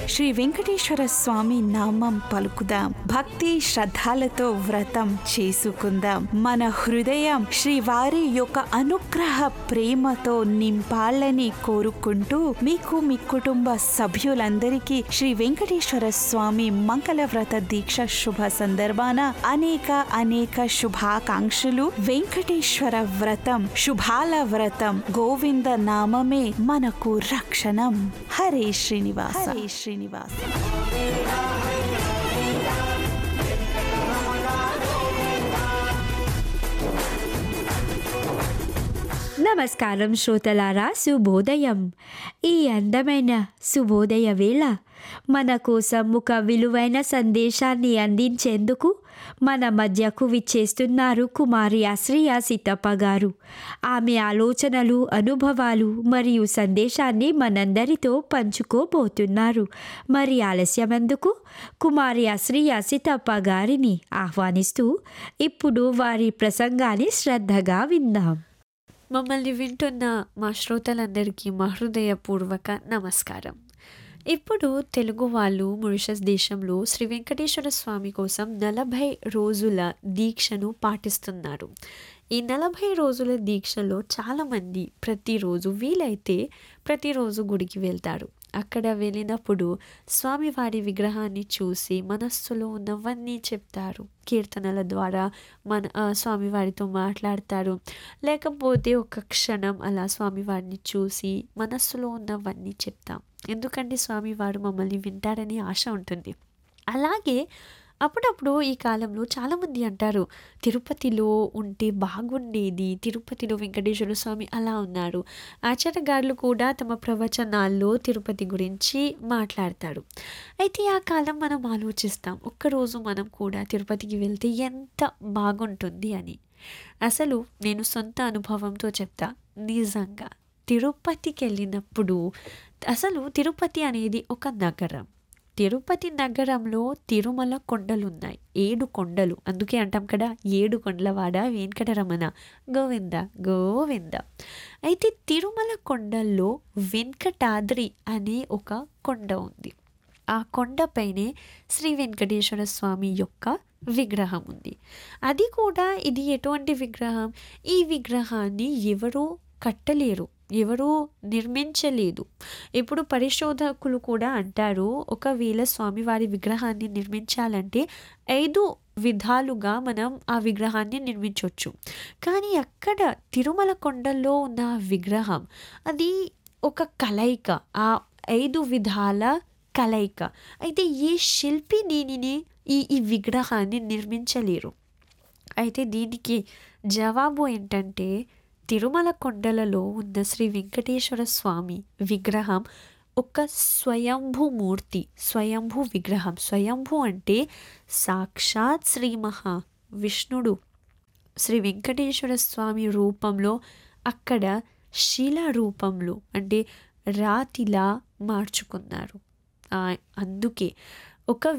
శ్రీ వెంకటేశ్వర స్వామి నామం పలుకుదాం భక్తి శ్రద్ధలతో వ్రతం చేసుకుందాం మన హృదయం శ్రీవారి యొక్క అనుగ్రహ ప్రేమతో నింపాలని కోరుకుంటూ మీకు మీ కుటుంబ సభ్యులందరికీ శ్రీ వెంకటేశ్వర స్వామి మంగళ వ్రత దీక్ష శుభ సందర్భాన అనేక అనేక శుభాకాంక్షలు వెంకటేశ్వర వ్రతం శుభాల వ్రతం గోవింద నామమే మనకు రక్షణం హరే శ్రీనివాస హరే శ్రీనివాస నమస్కారం శ్రోతలారా శుభోదయం ఈ అందమైన శుభోదయ వేళ మన కోసం ఒక విలువైన సందేశాన్ని అందించేందుకు మన మధ్యకు విచ్చేస్తున్నారు కుమారి అశ్రియ సీతప్ప గారు ఆమె ఆలోచనలు అనుభవాలు మరియు సందేశాన్ని మనందరితో పంచుకోబోతున్నారు మరి ఆలస్యమెందుకు కుమారి అశ్రియ సీతప్ప గారిని ఆహ్వానిస్తూ ఇప్పుడు వారి ప్రసంగాన్ని శ్రద్ధగా విందాం మమ్మల్ని వింటున్న మా శ్రోతలందరికీ మా హృదయపూర్వక నమస్కారం ఇప్పుడు తెలుగు వాళ్ళు మారిషస్ దేశంలో శ్రీ వెంకటేశ్వర స్వామి కోసం నలభై రోజుల దీక్షను పాటిస్తున్నారు ఈ నలభై రోజుల దీక్షలో చాలామంది ప్రతిరోజు వీలైతే ప్రతిరోజు గుడికి వెళ్తారు అక్కడ వెళ్ళినప్పుడు స్వామివారి విగ్రహాన్ని చూసి మనస్సులో ఉన్నవన్నీ చెప్తారు కీర్తనల ద్వారా మన ఆ, స్వామివారితో మాట్లాడతారు లేకపోతే ఒక క్షణం అలా స్వామివారిని చూసి మనస్సులో ఉన్నవన్నీ చెప్తాం ఎందుకంటే స్వామివారు మమ్మల్ని వింటారని ఆశ ఉంటుంది అలాగే అప్పుడప్పుడు ఈ కాలంలో చాలామంది అంటారు తిరుపతిలో ఉంటే బాగుండేది తిరుపతిలో వెంకటేశ్వర స్వామి అలా ఉన్నారు ఆచార్యగారులు కూడా తమ ప్రవచనాల్లో తిరుపతి గురించి మాట్లాడతారు అయితే ఆ కాలం మనం ఆలోచిస్తాం ఒక్కరోజు మనం కూడా తిరుపతికి వెళ్తే ఎంత బాగుంటుంది అని అసలు నేను సొంత అనుభవంతో చెప్తా నిజంగా తిరుపతికి వెళ్ళినప్పుడు అసలు తిరుపతి అనేది ఒక నగరం తిరుపతి నగరంలో తిరుమల కొండలు ఉన్నాయి ఏడు కొండలు అందుకే అంటాం కదా ఏడు కొండలవాడ వెంకటరమణ గోవింద గోవింద అయితే తిరుమల కొండల్లో వెంకటాద్రి అనే ఒక కొండ ఉంది ఆ కొండపైనే శ్రీ వెంకటేశ్వర స్వామి యొక్క విగ్రహం ఉంది అది కూడా ఇది ఎటువంటి విగ్రహం ఈ విగ్రహాన్ని ఎవరూ కట్టలేరు ఎవరూ నిర్మించలేదు ఇప్పుడు పరిశోధకులు కూడా అంటారు ఒకవేళ స్వామివారి విగ్రహాన్ని నిర్మించాలంటే ఐదు విధాలుగా మనం ఆ విగ్రహాన్ని నిర్మించవచ్చు కానీ అక్కడ తిరుమల కొండల్లో ఉన్న ఆ విగ్రహం అది ఒక కలయిక ఆ ఐదు విధాల కలయిక అయితే ఏ శిల్పి దీనిని ఈ ఈ విగ్రహాన్ని నిర్మించలేరు అయితే దీనికి జవాబు ఏంటంటే తిరుమల కొండలలో ఉన్న శ్రీ వెంకటేశ్వర స్వామి విగ్రహం ఒక స్వయంభూ మూర్తి స్వయంభూ విగ్రహం స్వయంభూ అంటే సాక్షాత్ శ్రీ మహా విష్ణుడు శ్రీ వెంకటేశ్వర స్వామి రూపంలో అక్కడ శిల రూపంలో అంటే రాతిలా మార్చుకున్నారు ఆ, అందుకే ఒక